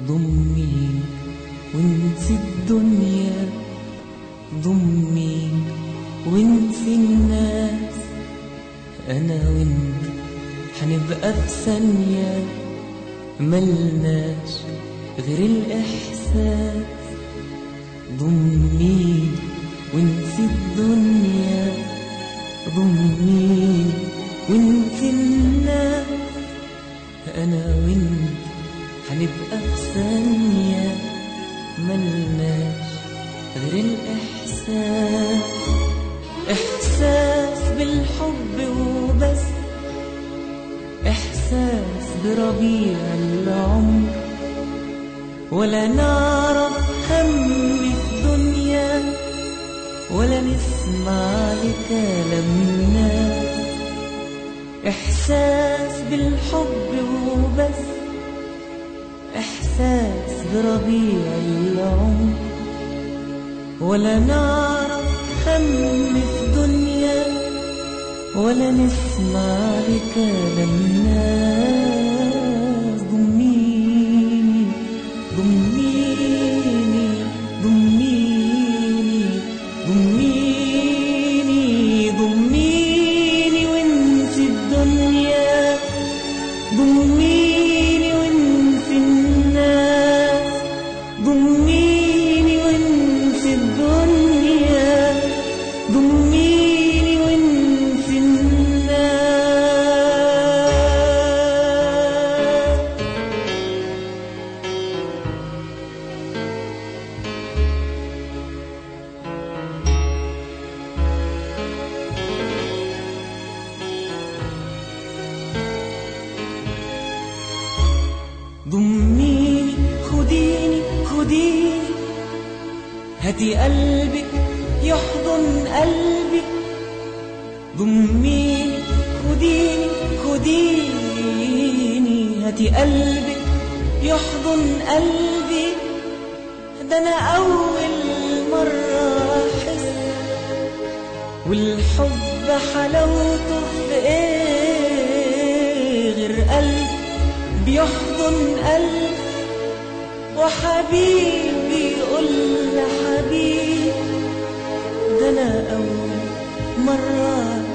ضمي وانسي الدنيا ضمي وانسي الناس انا وانت هنبقى في ثانية ملناش غير الاحساس ضمي وانسي الدنيا ضمي وانسي الناس انا وانت هنبقى في ثانية ملناش غير الإحساس إحساس بالحب وبس إحساس بربيع العمر ولا نعرف هم الدنيا ولا نسمع لكلام الناس إحساس بالحب وبس إحساس بربيع العمر ولا نعرف هم في دنيا ولا نسمع لكلام الناس ضميني ضميني ضميني ضميني ضميني وانسي الدنيا ضميني وانسي الناس ضميني وانسي الدنيا ضميني وانسي الناس ضميني خديني خديني هاتي قلبك يحضن قلبي ضميني خديني خديني هاتي قلبك يحضن قلبي ده انا اول مرة احس والحب حلاوته في ايه غير قلب بيحضن قلب وحبيبي يقول لحبيب ده انا اول مرة